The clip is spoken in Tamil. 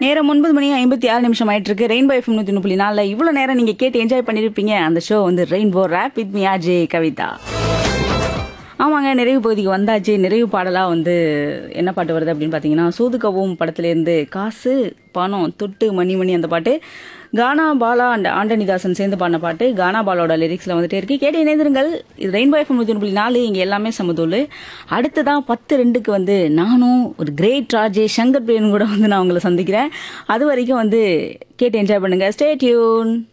நேரம் ஒன்பது மணி ஐம்பத்தி ஆறு நிமிஷம் ஆயிட்டு இருக்கு ரெயின்போ எஃப்எம் நூத்தி புள்ளி நாலுல இவ்வளவு நேரம் நீங்க கேட்டு என்ஜாய் பண்ணிருப்பீங்க அந்த ஷோ வந்து Rainbow rap with me RJ Kavitha ஆமாங்க நிறைவு பகுதிக்கு வந்தாச்சு நிறைவு பாடலா வந்து என்ன பாட்டு வருது அப்படின்னு பார்த்தீங்கன்னா சூதுகவும் படத்துலேருந்து காசு பணம் தொட்டு மணி மணி அந்த பாட்டு கானா பாலா அண்ட் ஆண்டனிதாசன் சேர்ந்து பாடின பாட்டு கானா பாலாவோட லிரிக்ஸ்ல வந்துட்டே இருக்கு கேட்டு இணைந்திருங்கள் இது ரெயின்போ எஃப்எம் நூற்றி புள்ளி நாலு இங்க எல்லாமே சமதூள் அடுத்ததான் பத்து ரெண்டுக்கு வந்து நானும் ஒரு கிரேட் ராஜே சங்கர் பிரியன் கூட வந்து நான் உங்களை சந்திக்கிறேன் அது வரைக்கும் வந்து கேட்டு என்ஜாய் பண்ணுங்க ஸ்டே டியூன்